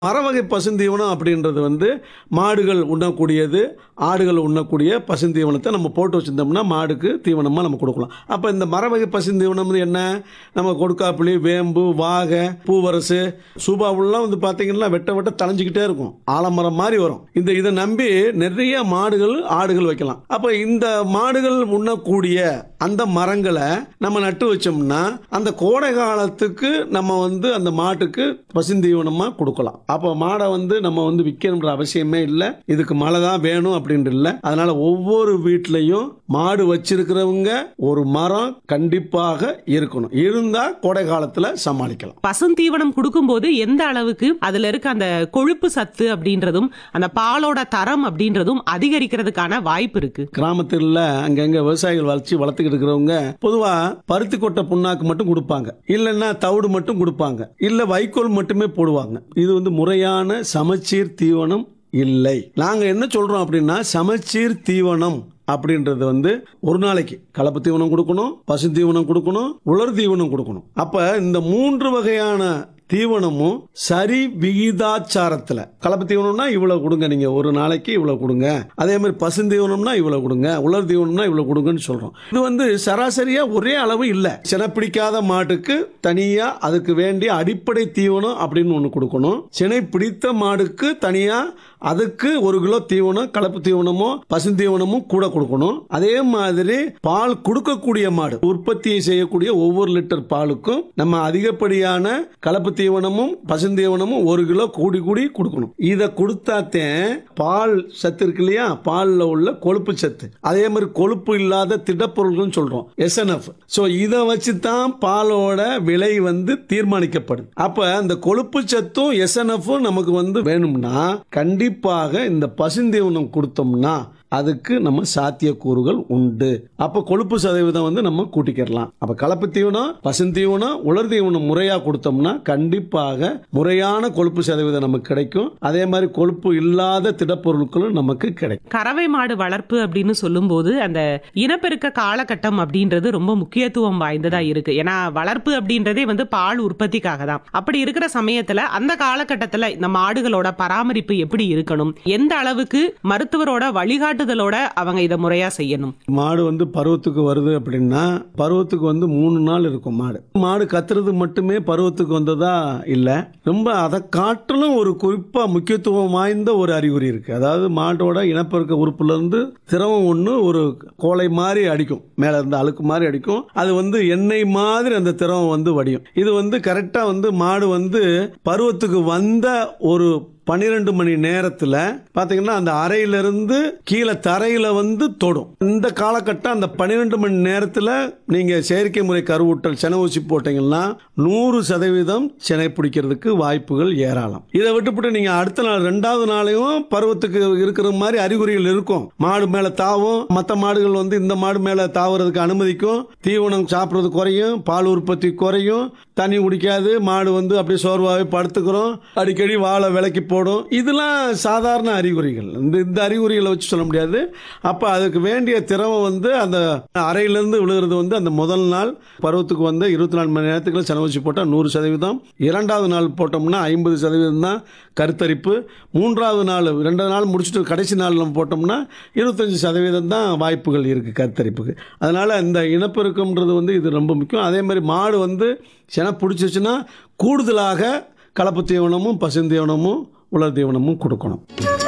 மரவகை பசுந்தீவனம் அப்படின்றது வந்து மாடுகள் உண்ணக்கூடியது ஆடுகள் உண்ணக்கூடிய பசுந்தீவனத்தை நம்ம போட்டு வச்சிருந்தோம்னா மாடுக்கு தீவனமாக நம்ம கொடுக்கலாம் அப்போ இந்த மரவகை பசுந்தீவனம் வந்து என்ன நம்ம கொடுக்காப்புளி வேம்பு வாகை பூவரசு சூபாவுலாம் வந்து பார்த்தீங்கன்னா வெட்ட வெட்ட தளைஞ்சிக்கிட்டே இருக்கும் ஆலமரம் மாதிரி வரும் இந்த இதை நம்பி நிறைய மாடுகள் ஆடுகள் வைக்கலாம் அப்போ இந்த மாடுகள் உண்ணக்கூடிய அந்த மரங்களை நம்ம நட்டு வச்சோம்னா அந்த கோடை காலத்துக்கு நம்ம வந்து அந்த மாட்டுக்கு பசுந்தீவனமாக கொடுக்கலாம் அப்போ மாடை வந்து நம்ம வந்து விற்கணுன்ற அவசியமே இல்லை இதுக்கு மழை தான் வேணும் அப்படின்ட்டு இல்லை அதனால ஒவ்வொரு வீட்லையும் மாடு வச்சிருக்கிறவங்க ஒரு மரம் கண்டிப்பாக இருக்கணும் இருந்தா கோடை காலத்துல சமாளிக்கலாம் பசுந்தீவனம் கொடுக்கும்போது எந்த அளவுக்கு அதுல இருக்க அந்த கொழுப்பு சத்து அப்படின்றதும் அந்த பாலோட தரம் அப்படின்றதும் அதிகரிக்கிறதுக்கான வாய்ப்பு இருக்கு கிராமத்துல அங்கங்க விவசாயிகள் வளர்ச்சி வளர்த்துக்கிட்டு இருக்கிறவங்க பொதுவா பருத்தி கொட்டை புண்ணாக்கு மட்டும் கொடுப்பாங்க இல்லைன்னா தவிடு மட்டும் கொடுப்பாங்க இல்ல வைக்கோல் மட்டுமே போடுவாங்க இது வந்து முறையான சமச்சீர் தீவனம் இல்லை நாங்க என்ன சொல்றோம் அப்படின்னா சமச்சீர் தீவனம் அப்படின்றது வந்து ஒரு நாளைக்கு கலப்பு தீவனம் கொடுக்கணும் பசு தீவனம் கொடுக்கணும் உலர் தீவனம் கொடுக்கணும் அப்ப இந்த மூன்று வகையான தீவனமும் சரி விகிதாச்சாரத்துல கலப்பு தீவனம்னா இவ்வளவு கொடுங்க நீங்க ஒரு நாளைக்கு இவ்வளவு கொடுங்க அதே மாதிரி பசுந்தீவனம்னா இவ்வளவு கொடுங்க உலர் தீவனம்னா இவ்வளவு கொடுங்கன்னு சொல்றோம் இது வந்து சராசரியா ஒரே அளவு இல்ல சினை பிடிக்காத மாட்டுக்கு தனியா அதுக்கு வேண்டிய அடிப்படை தீவனம் அப்படின்னு ஒண்ணு கொடுக்கணும் சினை பிடித்த மாடுக்கு தனியா அதுக்கு ஒரு கிலோ தீவனம் கலப்பு தீவனமோ பசுந்தீவனமும் கூட கொடுக்கணும் அதே மாதிரி பால் கொடுக்கக்கூடிய மாடு உற்பத்தி செய்யக்கூடிய ஒவ்வொரு லிட்டர் பாலுக்கும் நம்ம அதிகப்படியான கலப்பு தீவனமும் பசுந்தீவனமும் ஒரு கிலோ கூடி கூடி கொடுக்கணும் இதை கொடுத்தாத்தேன் பால் சத்து இருக்கு இல்லையா பால்ல உள்ள கொழுப்பு சத்து அதே மாதிரி கொழுப்பு இல்லாத திடப்பொருள்கள் சொல்றோம் எஸ்என்எஃப் ஸோ இதை வச்சு தான் பாலோட விலை வந்து தீர்மானிக்கப்படுது அப்ப அந்த கொழுப்பு சத்தும் எஸ்என்எஃப்பும் நமக்கு வந்து வேணும்னா கண்டிப்பாக இந்த பசுந்தீவனம் கொடுத்தோம்னா அதுக்கு நம்ம சாத்தியக்கூறுகள் உண்டு அப்ப கொழுப்பு சதவீதம் வந்து நம்ம கூட்டிக்கிறலாம் அப்ப கலப்பு தீவனம் பசுந்தீவனம் உலர் தீவனம் முறையா கொடுத்தோம்னா கண்டிப்பாக முறையான கொழுப்பு சதவீதம் நமக்கு கிடைக்கும் அதே மாதிரி கொழுப்பு இல்லாத திடப்பொருட்களும் நமக்கு கிடைக்கும் கறவை மாடு வளர்ப்பு அப்படின்னு சொல்லும்போது அந்த இனப்பெருக்க காலகட்டம் அப்படின்றது ரொம்ப முக்கியத்துவம் வாய்ந்ததா இருக்கு ஏன்னா வளர்ப்பு அப்படின்றதே வந்து பால் உற்பத்திக்காக தான் அப்படி இருக்கிற சமயத்துல அந்த காலகட்டத்துல இந்த மாடுகளோட பராமரிப்பு எப்படி இருக்கணும் எந்த அளவுக்கு மருத்துவரோட வழிகாட்டுதலோட அவங்க இதை முறையா செய்யணும் மாடு வந்து பருவத்துக்கு வருது அப்படின்னா பருவத்துக்கு வந்து மூணு நாள் இருக்கும் மாடு மாடு கத்துறது மட்டுமே பருவத்துக்கு வந்ததா இல்லை ரொம்ப அதை காட்டிலும் ஒரு குறிப்பா முக்கியத்துவம் வாய்ந்த ஒரு அறிகுறி இருக்கு அதாவது மாட்டோட இனப்பெருக்க உறுப்புல இருந்து திரவம் ஒன்று ஒரு கோலை மாதிரி அடிக்கும் மேல இருந்து அழுக்கு மாதிரி அடிக்கும் அது வந்து எண்ணெய் மாதிரி அந்த திரவம் வந்து வடியும் இது வந்து கரெக்டா வந்து மாடு வந்து பருவத்துக்கு வந்த ஒரு பன்னிரெண்டு மணி நேரத்தில் பார்த்தீங்கன்னா அந்த அறையிலிருந்து கீழே தரையில் வந்து தொடும் இந்த காலகட்டம் அந்த பன்னிரெண்டு மணி நேரத்தில் நீங்கள் செயற்கை முறை கருவூட்டல் செனை ஊசி போட்டீங்கன்னா நூறு சதவீதம் செனை பிடிக்கிறதுக்கு வாய்ப்புகள் ஏராளம் இதை விட்டுப்புட்டு நீங்கள் அடுத்த நாள் ரெண்டாவது நாளையும் பருவத்துக்கு இருக்கிற மாதிரி அறிகுறிகள் இருக்கும் மாடு மேலே தாவும் மற்ற மாடுகள் வந்து இந்த மாடு மேலே தாவுறதுக்கு அனுமதிக்கும் தீவனம் சாப்பிட்றது குறையும் பால் உற்பத்தி குறையும் தண்ணி குடிக்காது மாடு வந்து அப்படியே சோர்வாகவே படுத்துக்கிறோம் அடிக்கடி வாழை விலைக்கு போடும் இதெல்லாம் சாதாரண அறிகுறிகள் இந்த இந்த அறிகுறிகளை வச்சு சொல்ல முடியாது அப்போ அதுக்கு வேண்டிய திரவம் வந்து அந்த அறையிலேருந்து விழுகிறது வந்து அந்த முதல் நாள் பருவத்துக்கு வந்து இருபத்தி நாலு மணி நேரத்துக்குள்ள செலவச்சு போட்டால் நூறு சதவீதம் இரண்டாவது நாள் போட்டோம்னா ஐம்பது சதவீதம் தான் கருத்தரிப்பு மூன்றாவது நாள் ரெண்டாவது நாள் முடிச்சுட்டு கடைசி நாள் நம்ம போட்டோம்னா இருபத்தஞ்சி சதவீதம் தான் வாய்ப்புகள் இருக்குது கருத்தரிப்புக்கு அதனால் இந்த இனப்பெருக்கம்ன்றது வந்து இது ரொம்ப முக்கியம் அதே மாதிரி மாடு வந்து செனை பிடிச்சிச்சுன்னா கூடுதலாக கலப்பு தீவனமும் பசுந்தீவனமும் உலர் தீவனமும் கொடுக்கணும்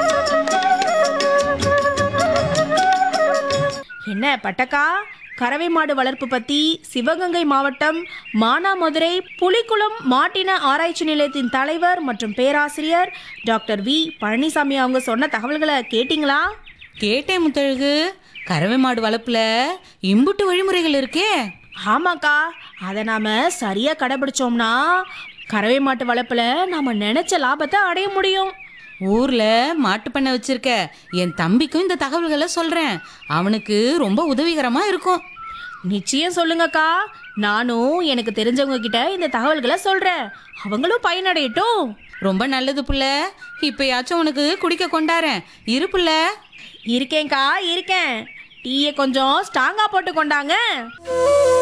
என்ன பட்டக்கா கறவை மாடு வளர்ப்பு பத்தி சிவகங்கை மாவட்டம் மானாமதுரை புலிக்குளம் மாட்டின ஆராய்ச்சி நிலையத்தின் தலைவர் மற்றும் பேராசிரியர் டாக்டர் வி பழனிசாமி அவங்க சொன்ன தகவல்களை கேட்டிங்களா கேட்டேன் முத்தழகு கறவை மாடு வளர்ப்புல இம்புட்டு வழிமுறைகள் இருக்கே ஆமாக்கா அதை நாம சரியா கடைபிடிச்சோம்னா கறவை மாட்டு வளர்ப்புல நாம நினைச்ச லாபத்தை அடைய முடியும் ஊர்ல மாட்டு பண்ணை வச்சிருக்க என் தம்பிக்கும் இந்த தகவல்களை சொல்றேன் அவனுக்கு ரொம்ப உதவிகரமா இருக்கும் நிச்சயம் சொல்லுங்கக்கா நானும் எனக்கு தெரிஞ்சவங்க கிட்ட இந்த தகவல்களை சொல்றேன் அவங்களும் பயனடையட்டும் ரொம்ப நல்லது புள்ள இப்பயாச்சும் உனக்கு குடிக்க கொண்டாரேன் இரு புள்ள இருக்கேன்க்கா இருக்கேன் டீயை கொஞ்சம் ஸ்ட்ராங்கா போட்டு கொண்டாங்க